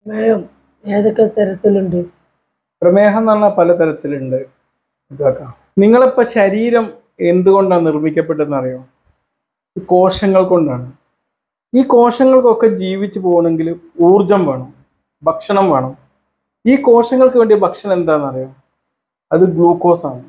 പ്രമേയം ഏതൊക്കെ തരത്തിലുണ്ട് പ്രമേഹം എന്ന് പറഞ്ഞാൽ പലതരത്തിലുണ്ട് ഇതാക്കാം നിങ്ങളിപ്പോ ശരീരം എന്തുകൊണ്ടാണ് നിർമ്മിക്കപ്പെട്ടതെന്ന് അറിയോ ഈ കോശങ്ങൾ കൊണ്ടാണ് ഈ കോശങ്ങൾക്കൊക്കെ ജീവിച്ചു പോകണമെങ്കിൽ ഊർജം വേണം ഭക്ഷണം വേണം ഈ കോശങ്ങൾക്ക് വേണ്ടിയ ഭക്ഷണം എന്താണെന്നറിയോ അത് ഗ്ലൂക്കോസ് ആണ്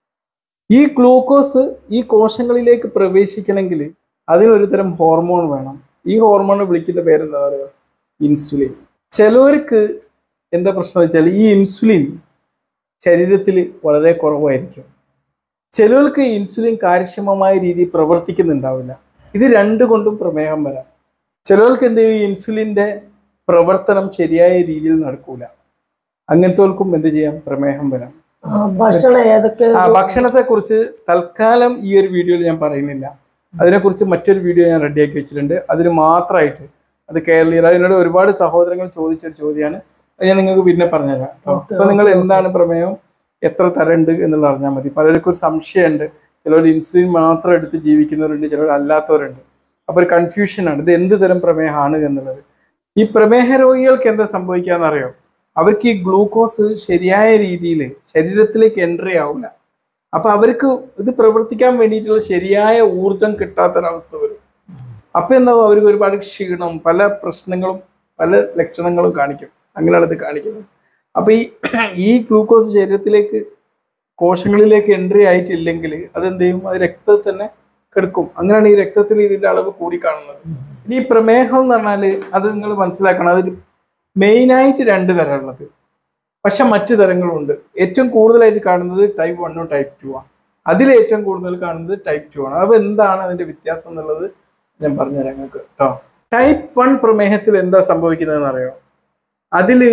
ഈ ഗ്ലൂക്കോസ് ഈ കോശങ്ങളിലേക്ക് പ്രവേശിക്കണമെങ്കിൽ അതിനൊരു തരം ഹോർമോൺ വേണം ഈ ഹോർമോൺ വിളിക്കുന്ന പേരെന്താ പറയുക ഇൻസുലിൻ ചിലവർക്ക് എന്താ പ്രശ്നം വെച്ചാൽ ഈ ഇൻസുലിൻ ശരീരത്തിൽ വളരെ കുറവായിരിക്കും ചിലർക്ക് ഇൻസുലിൻ കാര്യക്ഷമമായ രീതിയിൽ പ്രവർത്തിക്കുന്നുണ്ടാവില്ല ഇത് രണ്ടു കൊണ്ടും പ്രമേഹം വരാം ചിലർക്ക് എന്ത് ചെയ്യും ഇൻസുലിൻ്റെ പ്രവർത്തനം ശരിയായ രീതിയിൽ നടക്കൂല അങ്ങനത്തെവർക്കും എന്ത് ചെയ്യാം പ്രമേഹം വരാം ആ, ഭക്ഷണം ഏതൊക്കെ ആ ഭക്ഷണത്തെ കുറിച്ച് തൽക്കാലം ഈ ഒരു വീഡിയോയിൽ ഞാൻ പറയുന്നില്ല അതിനെക്കുറിച്ച് മറ്റൊരു വീഡിയോ ഞാൻ റെഡിയാക്കി വെച്ചിട്ടുണ്ട് അതിന് മാത്രമായിട്ട് അത് കേരളീയർ അതിനോട് ഒരുപാട് സഹോദരങ്ങൾ ചോദിച്ചൊരു ചോദ്യമാണ് അത് ഞാൻ നിങ്ങൾക്ക് പിന്നെ പറഞ്ഞുതരാം കേട്ടോ Okay, അപ്പൊ നിങ്ങൾ okay, എന്താണ് പ്രമേയം എത്ര തരമുണ്ട് എന്നുള്ളത് അറിഞ്ഞാൽ മതി പലർക്കും ഒരു സംശയമുണ്ട് ചിലർ ഇൻസുലിൻ മാത്രം എടുത്ത് ജീവിക്കുന്നവരുണ്ട് ചിലർ അല്ലാത്തവരുണ്ട് അപ്പൊ ഒരു കൺഫ്യൂഷനാണ് ഇത് എന്ത് തരം പ്രമേഹമാണ് എന്നുള്ളത് ഈ പ്രമേഹ രോഗികൾക്ക് എന്താ സംഭവിക്കാന്നറിയോ അവർക്ക് ഈ ഗ്ലൂക്കോസ് ശരിയായ രീതിയിൽ ശരീരത്തിലേക്ക് എൻട്രി ആവില്ല അപ്പൊ അവർക്ക് ഇത് പ്രവർത്തിക്കാൻ വേണ്ടിയിട്ടുള്ള ശരിയായ ഊർജം കിട്ടാത്തൊരവസ്ഥ വരും അപ്പൊ എന്താവും അവർക്ക് ഒരുപാട് ക്ഷീണം പല പ്രശ്നങ്ങളും പല ലക്ഷണങ്ങളും കാണിക്കും അങ്ങനെയാണ് ഇത് കാണിക്കുന്നത് അപ്പൊ ഈ ഈ ഗ്ലൂക്കോസ് ശരീരത്തിലേക്ക് കോശങ്ങളിലേക്ക് എൻട്രി ആയിട്ടില്ലെങ്കിൽ അതെന്ത് ചെയ്യും അത് രക്തത്തിൽ തന്നെ കിടക്കും അങ്ങനെയാണ് ഈ രക്തത്തിൽ ഇതിന്റെ അളവ് കൂടി കാണുന്നത് ഇനി ഈ പ്രമേഹം എന്ന് പറഞ്ഞാല് അത് നിങ്ങൾ മനസ്സിലാക്കണം അതിൽ മെയിനായിട്ട് രണ്ട് തരമുള്ളത് പക്ഷെ മറ്റു തരങ്ങളുണ്ട് ഏറ്റവും കൂടുതലായിട്ട് കാണുന്നത് ടൈപ്പ് വണ്ണും ടൈപ്പ് ടു ആണ് അതിൽ ഏറ്റവും കൂടുതൽ കാണുന്നത് ടൈപ്പ് ടു ആണ് അപ്പോൾ എന്താണ് അതിന്റെ വ്യത്യാസം എന്നുള്ളത് ഞാൻ പറഞ്ഞുതരാം നിങ്ങൾക്ക് കേട്ടോ ടൈപ്പ് വൺ പ്രമേഹത്തിൽ എന്താ സംഭവിക്കുന്നതെന്ന് അറിയോ അതില്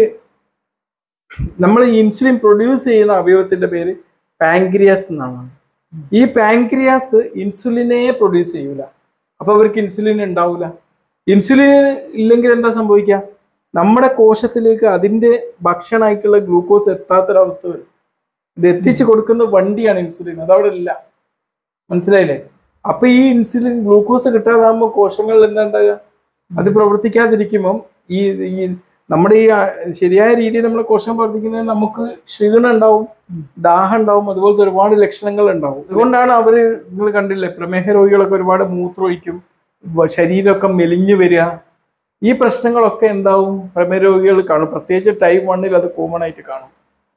നമ്മൾ ഇൻസുലിൻ പ്രൊഡ്യൂസ് ചെയ്യുന്ന അവയവത്തിന്റെ പേര് പാങ്ക്രിയാസ് എന്നാണ് ഈ പാങ്ക്രിയാസ് ഇൻസുലിനെ പ്രൊഡ്യൂസ് ചെയ്യൂല അപ്പൊ അവർക്ക് ഇൻസുലിൻ ഉണ്ടാവില്ല ഇൻസുലിൻ ഇല്ലെങ്കിൽ എന്താ സംഭവിക്കുക നമ്മുടെ കോശത്തിലേക്ക് അതിന്റെ ഭക്ഷണമായിട്ടുള്ള ഗ്ലൂക്കോസ് എത്താത്തൊരവസ്ഥ വരും ഇത് എത്തിച്ചു കൊടുക്കുന്ന വണ്ടിയാണ് ഇൻസുലിൻ അതവിടെ ഇല്ല മനസ്സിലായില്ലേ അപ്പൊ ഈ ഇൻസുലിൻ ഗ്ലൂക്കോസ് കിട്ടാതാകുമ്പോൾ കോശങ്ങളിൽ എന്താ ഉണ്ടാകുക അത് പ്രവർത്തിക്കാതിരിക്കുമ്പം ഈ ഈ നമ്മുടെ ഈ ആ, ശരിയായ രീതിയിൽ നമ്മുടെ കോശം പ്രവർത്തിക്കുന്നത് നമുക്ക് ക്ഷീണം ഉണ്ടാവും ദാഹം ഉണ്ടാവും അതുപോലത്തെ ഒരുപാട് ലക്ഷണങ്ങൾ ഉണ്ടാവും അതുകൊണ്ടാണ് അവര് നിങ്ങൾ കണ്ടില്ലേ പ്രമേഹ രോഗികളൊക്കെ ഒരുപാട് മൂത്രമൊഴിക്കും വ- ശരീരമൊക്കെ മെലിഞ്ഞു വരിക ഈ പ്രശ്നങ്ങളൊക്കെ എന്താവും പ്രമേഹ രോഗികൾ കാണും പ്രത്യേകിച്ച് ടൈപ്പ് വണ്ണിൽ അത് കോമൺ ആയിട്ട് കാണും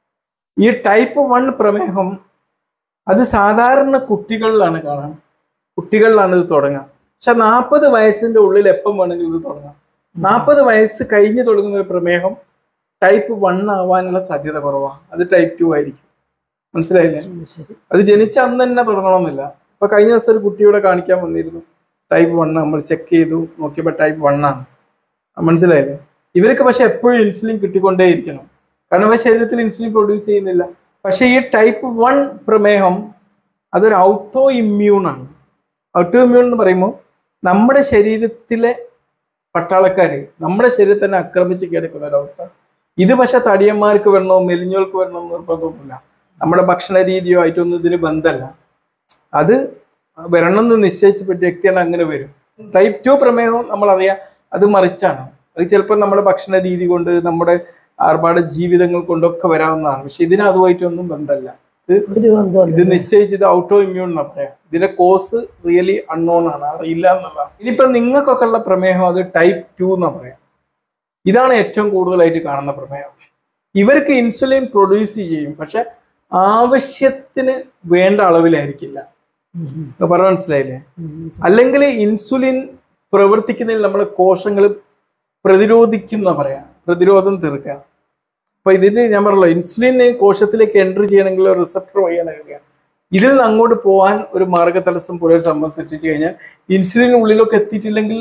ഈ ടൈപ്പ് വൺ പ്രമേഹം അത് സാധാരണ കുട്ടികളിലാണ് കാണാൻ കുട്ടികളിലാണ് ഇത് തുടങ്ങുക പക്ഷെ നാൽപ്പത് വയസ്സിന്റെ ഉള്ളിൽ എപ്പം വേണമെങ്കിലും ഇത് തുടങ്ങാം നാൽപ്പത് വയസ്സ് കഴിഞ്ഞ് തുടങ്ങുന്ന ഒരു പ്രമേഹം ടൈപ്പ് വൺ ആവാനുള്ള സാധ്യത കുറവാണ് അത് ടൈപ്പ് ടു ആയിരിക്കും മനസ്സിലായില്ലേ ഉം, ശരി അത് ജനിച്ച അന്ന് തന്നെ തുടങ്ങണമെന്നില്ല ഇപ്പൊ കഴിഞ്ഞ ദിവസം ഒരു കുട്ടിയോടെ കാണിക്കാൻ വന്നിരുന്നു ടൈപ്പ് വൺ നമ്മൾ ചെക്ക് ചെയ്തു നോക്കിയപ്പോൾ ടൈപ്പ് വൺ ആണ് മനസ്സിലായില്ലേ ഇവർക്ക് പക്ഷെ എപ്പോഴും ഇൻസുലിൻ കിട്ടിക്കൊണ്ടേയിരിക്കണം കാരണം ഇവ ശരീരത്തിൽ ഇൻസുലിൻ പ്രൊഡ്യൂസ് ചെയ്യുന്നില്ല പക്ഷെ ഈ ടൈപ്പ് വൺ പ്രമേഹം അതൊരു ഔട്ടോ ഇമ്മ്യൂൺ ആണ് ഔട്ടോ ഇമ്മ്യൂൺ എന്ന് പറയുമ്പോൾ നമ്മുടെ ശരീരത്തിലെ പട്ടാളക്കാര് നമ്മുടെ ശരീരത്തെ തന്നെ ആക്രമിച്ച് കിടക്കുന്ന ഒരവസ്ഥ ഇത് പക്ഷെ തടിയന്മാർക്ക് വരണോ മെലിഞ്ഞോൾക്ക് വരണോ എന്ന് നിർബന്ധമൊന്നുമില്ല നമ്മുടെ ഭക്ഷണ രീതിയോ ആയിട്ടൊന്നും ഇതിന് ബന്ധമല്ല അത് വരണം എന്ന് നിശ്ചയിച്ച പറ്റിയ വ്യക്തിയാണ് അങ്ങനെ വരും ടൈപ്പ് ടു പ്രമേഹം നമ്മളറിയാം അത് മറിച്ചാണ് അത് ചിലപ്പോൾ നമ്മുടെ ഭക്ഷണ രീതി കൊണ്ട് നമ്മുടെ ആർഭാട ജീവിതങ്ങൾ കൊണ്ടൊക്കെ വരാവുന്നതാണ് പക്ഷെ ഇതിന് അതുമായിട്ടൊന്നും ബന്ധമല്ല ഇത് ഒരു ബന്ധമല്ല ഇത് നിശ്ചയിച്ചത് ഔട്ടോ ഇമ്മ്യൂൺ എന്നാ പറയാം ഇതിന്റെ കോസ് റിയലി അൺനോൺ ആണ് അറിയില്ല എന്നുള്ള ഇനിയിപ്പോ നിങ്ങൾക്കൊക്കെ ഉള്ള പ്രമേഹം അത് ടൈപ്പ് ടു എന്നാ പറയാം ഇതാണ് ഏറ്റവും കൂടുതലായിട്ട് കാണുന്ന പ്രമേഹം ഇവർക്ക് ഇൻസുലിൻ പ്രൊഡ്യൂസ് ചെയ്യും പക്ഷെ ആവശ്യത്തിന് വേണ്ട അളവിലായിരിക്കില്ല ഉം, ഉം, ഇപ്പൊ പറഞ്ഞ മനസ്സിലായില്ലേ ഉം, ശരി. അല്ലെങ്കിൽ ഇൻസുലിൻ പ്രവർത്തിക്കുന്നതിൽ നമ്മളെ കോശങ്ങൾ പ്രതിരോധിക്കുന്ന പറയാം പ്രതിരോധം തീർക്കുക അപ്പൊ ഇതിന് ഞാൻ പറഞ്ഞല്ലോ ഇൻസുലിൻ കോശത്തിലേക്ക് എൻട്രി ചെയ്യണമെങ്കിൽ റിസപ്റ്റർ വഴിയാണ് കഴിയുക ഇതിൽ നിന്ന് അങ്ങോട്ട് പോകാൻ ഒരു മാർഗ തടസ്സം പോലെ ഒരു സംഭവം സൃഷ്ടിച്ചു കഴിഞ്ഞാൽ ഇൻസുലിൻ ഉള്ളിലൊക്കെ എത്തിയിട്ടില്ലെങ്കിൽ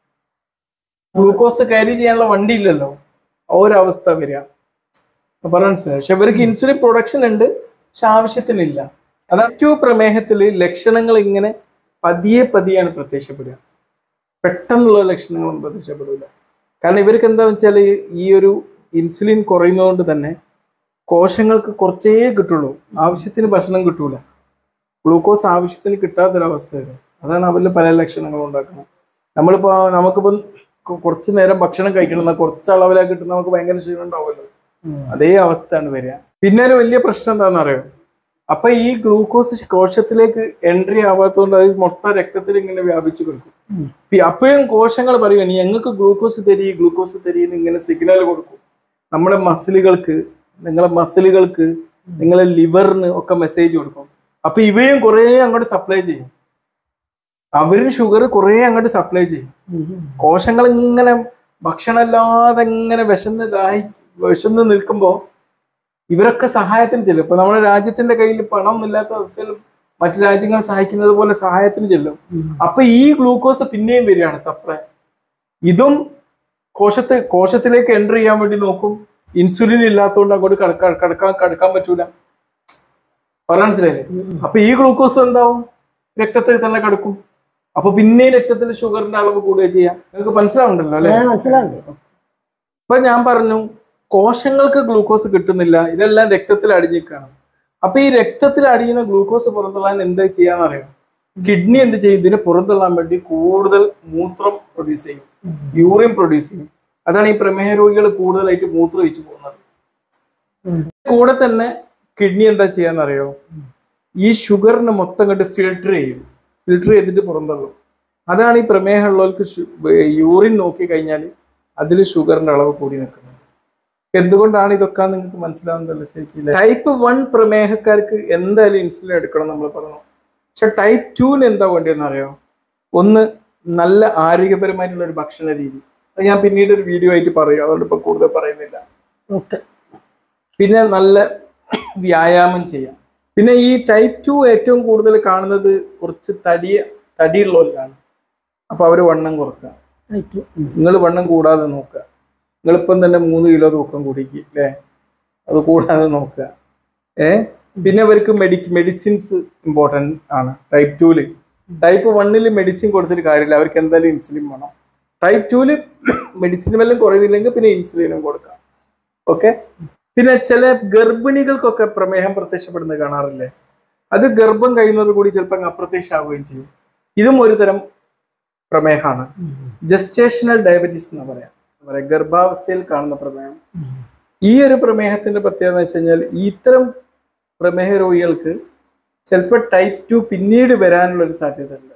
ഗ്ലൂക്കോസ് ക്യാരി ചെയ്യാനുള്ള വണ്ടി ഇല്ലല്ലോ ആ ഒരു അവസ്ഥ വരിക അപ്പൊ പറഞ്ഞ മനസ്സിലായി പക്ഷെ ഇവർക്ക് ഇൻസുലിൻ പ്രൊഡക്ഷൻ ഉണ്ട് പക്ഷെ ആവശ്യത്തിനില്ല അതാണ് ടു പ്രമേഹത്തിൽ ലക്ഷണങ്ങൾ ഇങ്ങനെ പതിയെ പതിയാണ് പ്രത്യക്ഷപ്പെടുക പെട്ടെന്നുള്ള ലക്ഷണങ്ങളൊന്നും പ്രത്യക്ഷപ്പെടില്ല കാരണം ഇവർക്ക് എന്താണെന്ന് വെച്ചാൽ ഈ ഒരു ഇൻസുലിൻ കുറയുന്നതുകൊണ്ട് തന്നെ കോശങ്ങൾക്ക് കുറച്ചേ കിട്ടുള്ളൂ ആവശ്യത്തിന് ഭക്ഷണം കിട്ടൂല ഗ്ലൂക്കോസ് ആവശ്യത്തിന് കിട്ടാത്തൊരവസ്ഥ വരും അതാണ് അവരിൽ പല ലക്ഷണങ്ങളും ഉണ്ടാക്കുന്നത് നമ്മളിപ്പോൾ നമുക്കിപ്പം കൊ- കുറച്ച് നേരം ഭക്ഷണം കഴിക്കണം എന്നാൽ കുറച്ച് അളവിലാക്കി കിട്ടുന്ന നമുക്ക് ഭയങ്കര ക്ഷീണം ഉണ്ടാവുമല്ലോ അതേ അവസ്ഥയാണ് വരിക പിന്നെ ഒരു വലിയ പ്രശ്നം എന്താണെന്ന് അറിയോ അപ്പൊ ഈ ഗ്ലൂക്കോസ് കോശത്തിലേക്ക് എൻട്രി ആവാത്തതുകൊണ്ട് അത് മൊത്തം രക്തത്തിൽ ഇങ്ങനെ വ്യാപിച്ചു കൊടുക്കും ഉം. പി- അപ്പോഴും കോശങ്ങൾ പറയുക ഞങ്ങൾക്ക് ഗ്ലൂക്കോസ് തരി ഗ്ലൂക്കോസ് തരി എന്ന് ഇങ്ങനെ സിഗ്നൽ കൊടുക്കും നമ്മുടെ മസിലുകൾക്ക് നിങ്ങളെ മസിലുകൾക്ക് നിങ്ങളെ ലിവറിന് ഒക്കെ മെസ്സേജ് കൊടുക്കും അപ്പൊ ഇവയും കുറെ അങ്ങോട്ട് സപ്ലൈ ചെയ്യും അവരും ഷുഗർ കുറെ അങ്ങോട്ട് സപ്ലൈ ചെയ്യും കോശങ്ങൾ ഇങ്ങനെ ഭക്ഷണമില്ലാതെ ഇങ്ങനെ വിശന്ന് ദാഹി വിശന്ന് നിൽക്കുമ്പോൾ ഇവരൊക്കെ സഹായത്തിന് ചെല്ലും ഇപ്പൊ നമ്മുടെ രാജ്യത്തിന്റെ കയ്യിൽ പണം ഇല്ലാത്ത അവസ്ഥയിൽ മറ്റു രാജ്യങ്ങൾ സഹായിക്കുന്നത് പോലെ സഹായത്തിന് ചെല്ലും അപ്പൊ ഈ ഗ്ലൂക്കോസ് പിന്നെയും വരികയാണ് സപ്ലൈ ഇതും കോശത്ത് കോശത്തിലേക്ക് എൻ്റർ ചെയ്യാൻ വേണ്ടി നോക്കും ഇൻസുലിൻ ഇല്ലാത്തതുകൊണ്ട് അങ്ങോട്ട് കടക്കാൻ കടക്കാൻ കടക്കാൻ പറ്റൂല പറയാൻ മനസ്സിലായില്ലേ അപ്പൊ ഈ ഗ്ലൂക്കോസ് എന്താവും രക്തത്തിൽ തന്നെ കിടക്കും അപ്പൊ പിന്നെയും രക്തത്തിൽ ഷുഗറിന്റെ അളവ് കൂടുകയും ചെയ്യാം നിങ്ങൾക്ക് മനസ്സിലാവുണ്ടല്ലോ അല്ലെ ഞാൻ മനസ്സിലാണ്ട് ഇപ്പൊ ഞാൻ പറഞ്ഞു കോശങ്ങൾക്ക് ഗ്ലൂക്കോസ് കിട്ടുന്നില്ല ഇതെല്ലാം രക്തത്തിൽ അടിഞ്ഞിരിക്കുകയാണ് അപ്പൊ ഈ രക്തത്തിൽ അടിയുന്ന ഗ്ലൂക്കോസ് പുറന്തള്ളാൻ എന്താ ചെയ്യാന്നറിയാം കിഡ്നി എന്ത് ചെയ്യും ഇതിനെ പുറന്തള്ളാൻ വേണ്ടി കൂടുതൽ മൂത്രം പ്രൊഡ്യൂസ് ചെയ്യും യൂറിൻ പ്രൊഡ്യൂസ് ചെയ്യും അതാണ് ഈ പ്രമേഹ രോഗികൾ കൂടുതലായിട്ട് മൂത്രം ഒഴിച്ചു പോകുന്നത് ഉം. കൂടെ തന്നെ കിഡ്നി എന്താ ചെയ്യാന്നറിയോ ഈ ഷുഗറിനെ മൊത്തം കണ്ട് ഫിൽട്ടർ ചെയ്യും ഫിൽട്ടർ ചെയ്തിട്ട് പുറന്തള്ളും അതാണ് ഈ പ്രമേഹമുള്ളവർക്ക് യൂറിൻ നോക്കി കഴിഞ്ഞാൽ അതിൽ ഷുഗറിന്റെ അളവ് കൂടി നിൽക്കുന്നത് എന്തുകൊണ്ടാണ് ഇതൊക്കെ നിങ്ങൾക്ക് മനസ്സിലാവുന്നതല്ലോ ശരിക്കും ടൈപ്പ് വൺ പ്രമേഹക്കാർക്ക് എന്തായാലും ഇൻസുലിൻ എടുക്കണം നമ്മൾ പറഞ്ഞു പക്ഷെ ടൈപ്പ് ടുവിന് എന്താ വേണ്ടിയെന്ന് അറിയോ ഒന്ന് നല്ല ആരോഗ്യപരമായിട്ടുള്ള ഒരു ഭക്ഷണ രീതി അത് ഞാൻ പിന്നീട് ഒരു വീഡിയോ ആയിട്ട് പറയും അതുകൊണ്ട് ഇപ്പൊ കൂടുതൽ പറയുന്നില്ല ഓക്കെ പിന്നെ നല്ല വ്യായാമം ചെയ്യാം പിന്നെ ഈ ടൈപ്പ് ടു ഏറ്റവും കൂടുതൽ കാണുന്നത് കുറച്ച് തടിയ തടിയുള്ളവരിലാണ് അപ്പൊ അവര് വണ്ണം കുറക്കുക നിങ്ങൾ വണ്ണം കൂടാതെ നോക്കുക നിങ്ങളിപ്പം തന്നെ മൂന്ന് കിലോ തൂക്കം കൂടിക്ക് അല്ലേ അത് കൂടാതെ നോക്കുക ഏ പിന്നെ അവർക്ക് മെഡി മെഡിസിൻസ് ഇമ്പോർട്ടൻ്റ് ആണ് ടൈപ്പ് ടൂല് ടൈപ്പ് വണ്ണിൽ മെഡിസിൻ കൊടുത്തിട്ട് കാര്യമില്ല അവർക്ക് എന്തായാലും ഇൻസുലിൻ വേണം ടൈപ്പ് ടൂല് മെഡിസിൻ വല്ലതും കുറയുന്നില്ലെങ്കിൽ പിന്നെ ഇൻസുലിനും കൊടുക്കാം ഓക്കെ പിന്നെ ചില ഗർഭിണികൾക്കൊക്കെ പ്രമേഹം പ്രത്യക്ഷപ്പെടുന്നത് കാണാറില്ലേ അത് ഗർഭം കഴിയുന്നതോട് കൂടി ചിലപ്പോൾ അങ്ങ് അപ്രത്യക്ഷമാവുകയും ചെയ്യും ഇതും ഒരു തരം പ്രമേഹമാണ് ജസ്റ്റേഷണൽ ഡയബറ്റീസ് എന്ന് പറയാം പറയാം ഗർഭാവസ്ഥയിൽ കാണുന്ന പ്രമേഹം ഈ ഒരു പ്രമേഹത്തിന്റെ പ്രത്യേകത എന്ന് വെച്ച് കഴിഞ്ഞാൽ ഇത്തരം പ്രമേഹ രോഗികൾക്ക് ചിലപ്പോൾ ടൈപ്പ് ടു പിന്നീട് വരാനുള്ള ഒരു സാധ്യത ഉണ്ട്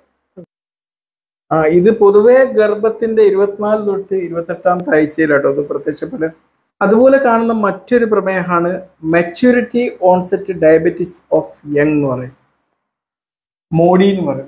ആ ഇത് പൊതുവെ ഗർഭത്തിന്റെ ഇരുപത്തിനാല് തൊട്ട് ഇരുപത്തെട്ടാമത്തെ ആഴ്ചയിലാട്ടോ അത് പ്രത്യക്ഷപ്പെടുക അതുപോലെ കാണുന്ന മറ്റൊരു പ്രമേഹമാണ് maturity onset diabetes of young എന്ന് പറയും മോഡി എന്ന് പറയും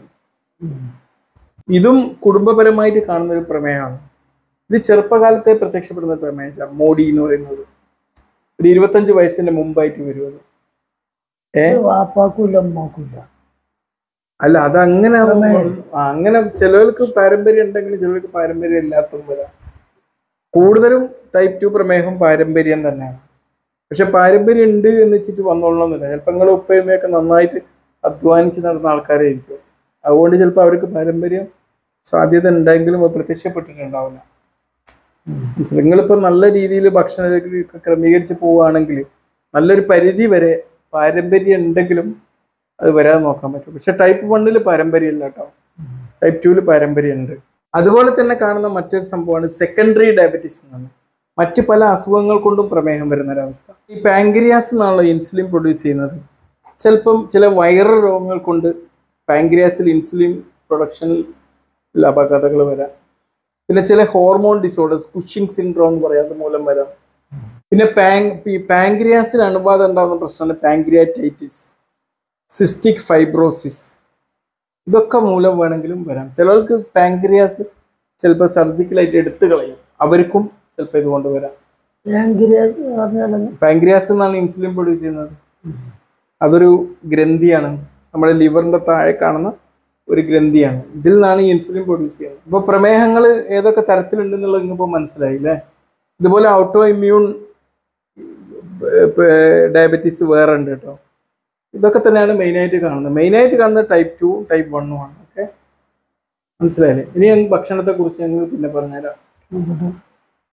ഇതും കുടുംബപരമായിട്ട് കാണുന്ന ഒരു പ്രമേയമാണ് ഇത് ചെറുപ്പകാലത്തെ പ്രത്യക്ഷപ്പെടുന്ന പ്രമേയ മോഡി എന്ന് പറയുന്നത് ഒരു ഇരുപത്തഞ്ച് വയസ്സിന്റെ മുമ്പായിട്ട് വരും അത് ഏ വാപ്പാക്കൂല ഉമ്മാക്കൂല അല്ല അത് അങ്ങനെ ആ, അങ്ങനെ ചിലർക്ക് പാരമ്പര്യം ഉണ്ടെങ്കിലും ചിലർക്ക് പാരമ്പര്യം ഇല്ലാത്തതും വരാം കൂടുതലും ടൈപ്പ് ടു പ്രമേഹം പാരമ്പര്യം തന്നെയാണ് പക്ഷെ പാരമ്പര്യം ഉണ്ട് എന്ന് വെച്ചിട്ട് വന്നോളണമെന്നില്ല ചിലപ്പോൾ നിങ്ങളുടെ ഉപ്പയമ്മയൊക്കെ നന്നായിട്ട് അധ്വാനിച്ച് നടന്ന ആൾക്കാരായിരിക്കും അതുകൊണ്ട് ചിലപ്പോൾ അവർക്ക് പാരമ്പര്യം സാധ്യത ഉണ്ടെങ്കിലും അത് പ്രത്യക്ഷപ്പെട്ടിട്ടുണ്ടാവില്ല മനസ്സിലായി നിങ്ങളിപ്പോൾ നല്ല രീതിയിൽ ഭക്ഷണ രീതി ഒക്കെ ക്രമീകരിച്ച് പോവുകയാണെങ്കിൽ നല്ലൊരു പരിധി വരെ പാരമ്പര്യം ഉണ്ടെങ്കിലും അത് വരാതെ നോക്കാൻ പറ്റും പക്ഷെ ടൈപ്പ് വണ്ണിൽ പാരമ്പര്യം ഇല്ല കേട്ടോ ടൈപ്പ് ടുവിൽ പാരമ്പര്യം ഉണ്ട് അതുപോലെ തന്നെ കാണുന്ന മറ്റൊരു സംഭവമാണ് സെക്കൻഡറി ഡയബറ്റീസ് എന്നാണ് മറ്റ് പല അസുഖങ്ങൾ കൊണ്ടും പ്രമേഹം വരുന്ന ഒരവസ്ഥ ഈ പാങ്ക്രിയാസ് എന്നാണല്ലോ ഇൻസുലിൻ പ്രൊഡ്യൂസ് ചെയ്യുന്നത് ചിലപ്പം ചില വൈറൽ രോഗങ്ങൾ കൊണ്ട് പാങ്ക്രിയാസിൽ ഇൻസുലിൻ പ്രൊഡക്ഷനിൽ അപകടങ്ങൾ വരാം പിന്നെ ചില ഹോർമോൺ ഡിസോർഡേഴ്സ് കുഷിംഗ് സിൻഡ്രോം എന്ന് പറയാം അത് മൂലം വരാം പിന്നെ പാങ് ഈ പാങ്ക്രിയാസിൽ അണുബാധ ഉണ്ടാകുന്ന പ്രശ്നമാണ് പാങ്ക്രിയാറ്റൈറ്റിസ് സിസ്റ്റിക് ഫൈബ്രോസിസ് ഇതൊക്കെ മൂലം വേണമെങ്കിലും വരാം ചിലർക്ക് പാങ്ക്രിയാസ് ചിലപ്പോൾ സർജിക്കലായിട്ട് എടുത്തു കളയും അവർക്കും ചിലപ്പോൾ ഇതുകൊണ്ട് വരാം പാങ്ക്രിയാസ് എന്ന് പറഞ്ഞാൽ പാങ്ക്രിയാസ് എന്നാണ് ഇൻസുലിൻ പ്രൊഡ്യൂസ് ചെയ്യുന്നത് അതൊരു ഗ്രന്ഥിയാണ് നമ്മുടെ ലിവറിന്റെ താഴെ കാണുന്ന ഒരു ഗ്രന്ഥിയാണ് ഇതിൽ നിന്നാണ് ഈ ഇൻസുലിൻ പ്രൊഡ്യൂസ് ചെയ്യുന്നത് ഇപ്പോൾ പ്രമേഹങ്ങൾ ഏതൊക്കെ തരത്തിലുണ്ടെന്നുള്ളത് ഇന്നിപ്പോൾ മനസ്സിലായി അല്ലേ ഇതുപോലെ ഓട്ടോ ഇമ്മ്യൂൺ ഡയബറ്റീസ് വേറെ ഉണ്ട് കേട്ടോ ഇതൊക്കെ തന്നെയാണ് മെയിനായിട്ട് കാണുന്നത് മെയിനായിട്ട് കാണുന്നത് ടൈപ്പ് ടു ടൈപ്പ് വണ്ണും ആണ് ഓക്കെ മനസ്സിലായില്ലേ ഇനി ഞങ്ങൾ ഭക്ഷണത്തെ കുറിച്ച് ഞങ്ങൾ പിന്നെ പറഞ്ഞുതരാം ഇവിടെ